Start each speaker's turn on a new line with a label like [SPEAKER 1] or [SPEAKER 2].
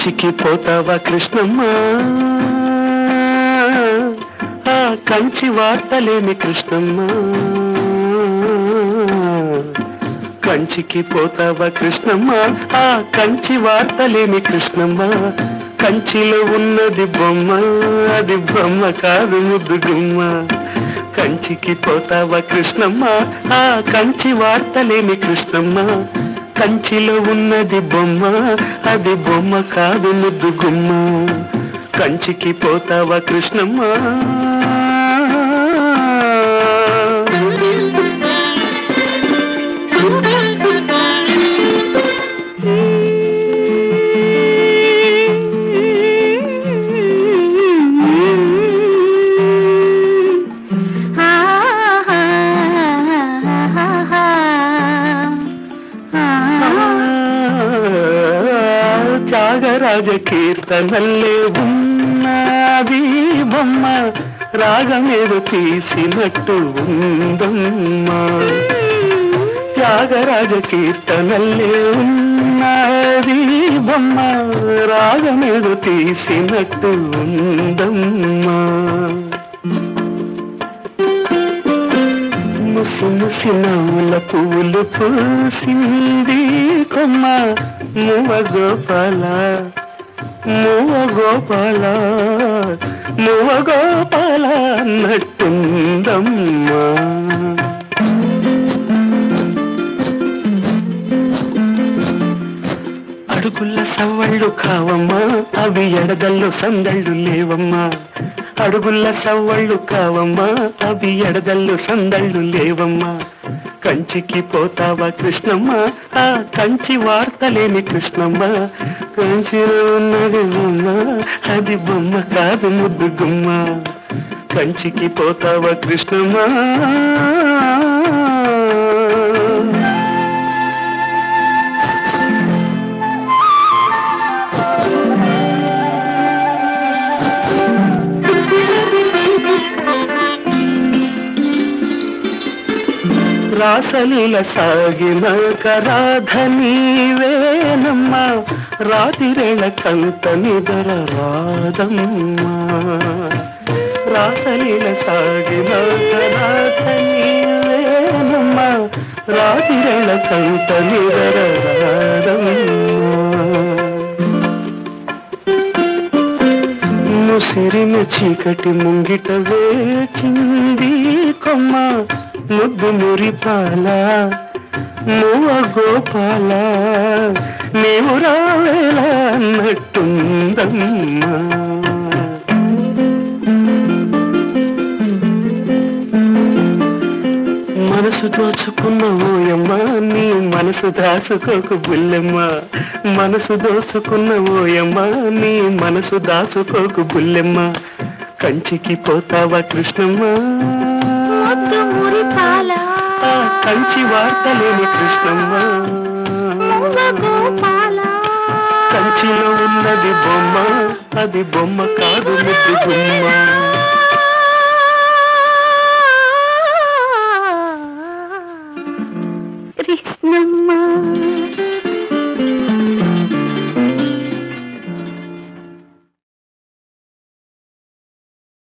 [SPEAKER 1] కంచికి పోతావా కృష్ణమ్మ ఆ కంచి వార్తలేమి కృష్ణమ్మ కంచికి పోతావా కృష్ణమ్మ ఆ కంచి వార్తలేమి కృష్ణమ్మ కంచిలో ఉన్నది బొమ్మ అది బొమ్మ కాదు ముద్దు గుమ్మ కంచికి పోతావా కృష్ణమ్మ ఆ కంచి వార్తలేమి కృష్ణమ్మ కంచిలో ఉన్నది బొమ్మ అది బొమ్మ కాదు ముద్దు గుమ్మ కంచికి పోతావా కృష్ణమ్మ త్యాగరాజ కీర్తనల్లే ఉన్నది బొమ్మ రాగమేదో తీసినట్టు ఉందమ్మా త్యాగరాజ కీర్తనల్లే ఉన్నది బొమ్మ రాగమేదో తీసినట్టు ఉందమ్మా ముసి ముసి నవ్వుల పువ్వులు పూసింది కొమ్మ మువ గోపాల మువ గోపాల మువ గోపాల అన్నట్టుందమ్మా అడుగుల సవ్వళ్ళు కావమ్మా అవి ఎడదల్లో సందళ్ళు లేవమ్మా అడుగుల సవ్వళ్ళు కావమ్మా అవి ఎడదల్లో సందళ్ళు లేవమ్మా కంచికి పోతావా కృష్ణమ్మ ఆ కంచి వార్తలేని కృష్ణమ్మ కంచిలో ఉన్నది బొమ్మ అది బొమ్మ కాదు ముద్దు గుమ్మ కంచికి పోతావా కృష్ణమ్మ రాసలీల సాగిన కరాధ నీవేనమ్మా రాతిరేళ కంత నిదర రాదమ్మా రాసలీల సాగిన కరాధ నీవేనమ్మా రాతిరేళ కంత నిదర రాదమ్మా ముసిరిన చీకటి ముంగిట వేచింది కొమ్మ ముద్దు మురిపాల నువ్వ గోపాల నీవు రావేలా అన్నట్టుందమ్మా మనసు దోచుకున్న ఓయమ్మ నీ మనసు దాచుకోకు బుల్లెమ్మ మనసు దోచుకున్న ఓయమ్మ నీ మనసు దాచుకోకు బుల్లెమ్మ కంచికి పోతావా కృష్ణమ్మ
[SPEAKER 2] ముద్దు మురిపాల
[SPEAKER 1] ఆ కంచి వార్తలేని కృష్ణమ్మ
[SPEAKER 2] మువ్వ గోపాల
[SPEAKER 1] కంచిలో ఉన్నది బొమ్మ అది బొమ్మ కాదు ముద్దు గుమ్మ
[SPEAKER 2] కృష్ణమ్మ